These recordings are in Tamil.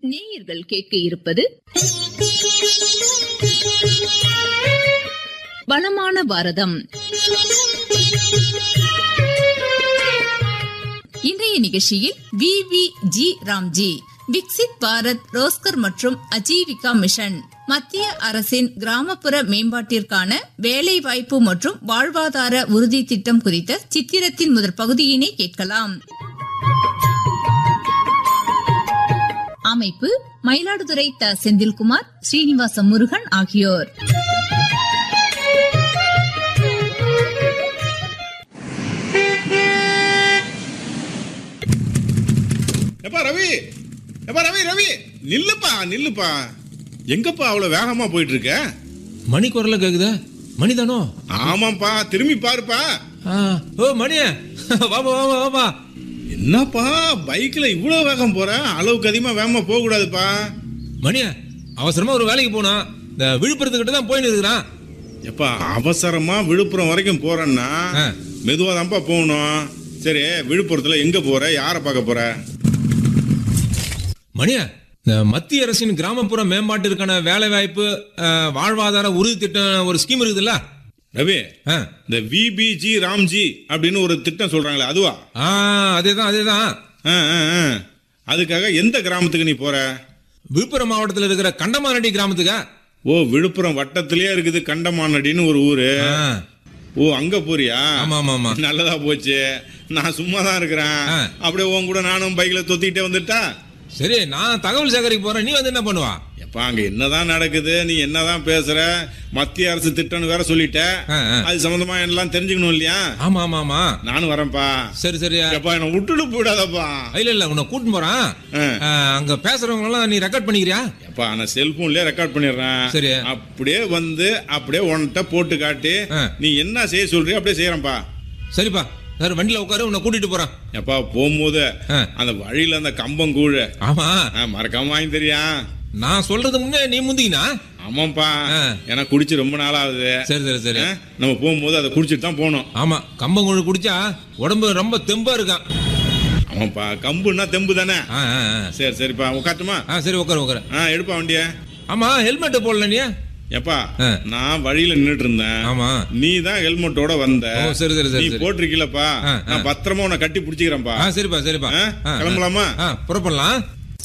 நேயர்கள் கேட்க இருப்பது வளமான பாரதம் இன்றைய நிகழ்ச்சியில் V V G Ramji Viksit Bharat Rozgar மற்றும் அஜீவிகா மிஷன் மத்திய அரசின் கிராமப்புற மேம்பாட்டிற்கான வேலைவாய்ப்பு மற்றும் வாழ்வாதார உறுதி திட்டம் குறித்த சித்திரத்தின் முதற் பகுதியினை கேட்கலாம் அமைப்பு மயிலாடுதுறை த செந்தில்குமார் ஸ்ரீனிவாச முருகன் ஆகியோர் எப்பா ரவி எப்பா ரவி ரவி நில்லுப்பா நில்லுப்பா எங்கப்பா அவ்வளவு வேகமா போயிட்டு இருக்க மணி குரல கேக்குதா மணி தானோ ஆமாப்பா திரும்பி பாருப்பா ஆ, ஓ மணியா வாமா வாமா வாமா என்னப்பா பைக்ல இவ்வளவு வேகம் போற அளவுக்கு அதிகமா வேகமா போக கூடாதுப்பா மணியா அவசரமா ஒரு வேலைக்கு போனா இந்த விழுப்புரத்துக்கிட்ட தான் போயின்னு இருக்கிறான் எப்பா அவசரமா விழுப்புரம் வரைக்கும் போறேன்னா ஆ. மெதுவா தான்ப்பா போகணும் சரி விழுப்புரத்துல எங்க போற யாரை பார்க்க போற மணியா இந்த மத்திய அரசின் கிராமப்புற மேம்பாட்டிற்கான வேலை வாய்ப்பு வாழ்வாதார உறுதி திட்டம் ஒரு ஸ்கீம் இருக்குதுல்ல ரவி ஆ. இந்த விபிஜி ராம்ஜி அப்படின்னு ஒரு திட்டம் சொல்றாங்களே அதுவா ஆ அதேதான் அதேதான் ஆ, ஆ, ஆ. அதுக்காக எந்த கிராமத்துக்கு நீ போற விழுப்புரம் மாவட்டத்தில் இருக்கிற கண்டமானடி கிராமத்துக்கா ஓ விழுப்புரம் வட்டத்திலேயே இருக்குது கண்டமானடின்னு ஒரு ஊரு ஆ, ஓ அங்க போறியா ஆமா ஆமா ஆமா நல்லதா போச்சு நான் சும்மா தான் இருக்கிறேன் ஆ. அப்படியே உன் கூட நானும் பைக்ல தொத்திக்கிட்டே வந்துட்டா சரி நான் தகவல் சேகரிக்க போறேன் நீ வந்து என்ன பண்ணுவா எப்பா அங்க என்னதான் நடக்குது நீ என்னதான் பேசுற மத்திய அரசு திட்டம்னு வேற சொல்லிட்ட ஆ, ஆ. அது சம்பந்தமா எல்லாம் தெரிஞ்சுக்கணும் இல்லையா ஆமா ஆமா ஆமா நானும் வரேன்ப்பா சரி சரி எப்பா என்ன விட்டுட்டு போயிடாதப்பா இல்ல இல்ல உன்னை கூட்டின்னு போறான் ஆ. ஆ, அங்க பேசுறவங்க எல்லாம் நீ ரெக்கார்ட் பண்ணிக்கிறியா எப்பா நான் செல்போன்லயே ரெக்கார்ட் பண்ணிடுறேன் சரி. அப்படியே வந்து அப்படியே உன்கிட்ட போட்டு காட்டி ஆ. நீ என்ன செய்ய சொல்றியோ அப்படியே செய்யறேன்ப்பா சரிப்பா சார் வண்டியில உட்காரு உன்னை கூட்டிட்டு போறான் எப்பா போகும்போது ஆ. அந்த வழியில அந்த கம்பம் கூழு ஆமா ஆ, மறக்காம வாங்கி தெரியா நான் சொல்றது முன்னே நீ முந்திக்கினா ஆமாப்பா ஆ. ஏன்னா குடிச்சு ரொம்ப நாள் ஆகுது சரி சரி சரி ஆ, நம்ம போகும்போது அதை குடிச்சிட்டு தான் போகணும் ஆமா கம்பங்கூழ் குடிச்சா உடம்பு ரொம்ப தெம்பா இருக்கான் ஆமாப்பா கம்புன்னா தெம்பு தானே ஆ, ஆ, ஆ. சரி சரிப்பா உட்காட்டுமா ஆ சரி உட்காரு உட்காரு ஆ எடுப்பா வண்டிய ஆமா ஹெல்மெட் போடல நீ எப்பா ஆ. நான் வழியில நின்னுட்டு இருந்தேன் ஆமா நீ தான் ஹெல்மெட்டோட வந்த ஓ சரி சரி நீ சரி சரி போட்டிருக்கீலப்பா ஆ, ஆ. நான் பத்திரமா உன்னை கட்டி பிடிச்சிக்கிறேன்ப்பா ஆ சரிப்பா சரிப்பா ஆ, ஆ, ஆ. கிளம்பலாமா? ஆ புறப்படலாம்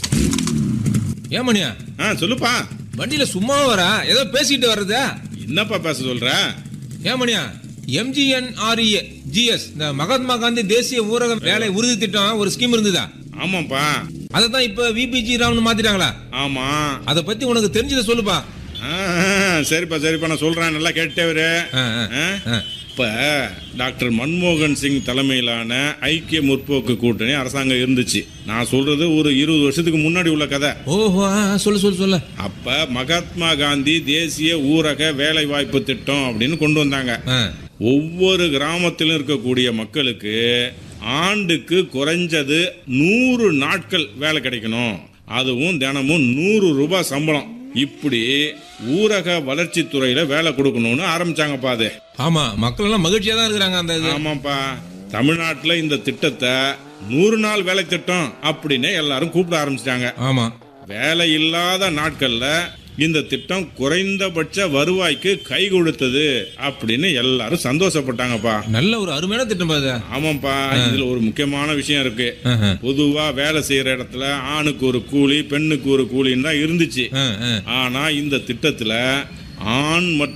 ஏன் மணியா ஆ சொல்லுப்பா வண்டியில சும்மா வர ஏதோ பேசிட்டு வர்றதா என்னப்பா பேச சொல்ற ஏன் மணியா எம்ஜிஎன்ஆர்இஏ ஜிஎஸ் இந்த மகாத்மா காந்தி தேசிய ஊரக வேலை உறுதி திட்டம் ஒரு ஸ்கீம் இருந்ததா ஆமாப்பா அதை தான் இப்ப விபிஜி ராம்னு மாத்திட்டாங்களா ஆமா அதை பத்தி உனக்கு தெரிஞ்சதை சொல்லுப்பா ஆ, ஆ, சரிப்பா சரிப்பா நான் சொல்றேன் நல்லா கேட்டே வரு ஆ, ஆ, ஆ? ஆ. இப்ப டாக்டர் மன்மோகன் சிங் தலைமையிலான ஐக்கிய முற்போக்கு கூட்டணி அரசாங்கம் இருந்துச்சு நான் சொல்றது ஒரு இருபது வருஷத்துக்கு முன்னாடி உள்ள கதை ஓஹோ ஆ, ஆ, சொல்லு சொல்லு சொல்லு அப்ப மகாத்மா காந்தி தேசிய ஊரக வேலைவாய்ப்பு திட்டம் அப்படின்னு கொண்டு வந்தாங்க ஆ, ஒவ்வொரு கிராமத்திலும் இருக்கக்கூடிய மக்களுக்கு ஆண்டுக்கு குறைஞ்சது நூறு நாட்கள் வேலை கிடைக்கணும் அதுவும் தினமும் நூறு ரூபாய் சம்பளம் இப்படி ஊரக வளர்ச்சித் துறையில வேலை கொடுக்கணும்னு ஆரம்பிச்சாங்கப்பா அது ஆமா மக்கள் எல்லாம் மகிழ்ச்சியா தான் இருக்கிறாங்க அந்த இது ஆமாப்பா தமிழ்நாட்டுல இந்த திட்டத்தை நூறு நாள் வேலை திட்டம் அப்படின்னு எல்லாரும் கூப்பிட ஆரம்பிச்சிட்டாங்க ஆமா வேலை இல்லாத நாட்கள்ல இந்த திட்டம் குறைந்தபட்ச வருவாய்க்கு கை கொடுத்தது அப்படின்னு எல்லாரும் சந்தோஷப்பட்டாங்கப்பா நல்ல ஒரு அருமையான திட்டம் பாது ஆமாப்பா இதுல ஒரு முக்கியமான விஷயம் இருக்கு ஆஹா. பொதுவா வேலை செய்யற இடத்துல ஆணுக்கு ஒரு கூலி பெண்ணுக்கு ஒரு கூலின்னு தான் இருந்துச்சு ஆ, ஆ. ஆனா இந்த திட்டத்துல ஆண் மற்றும்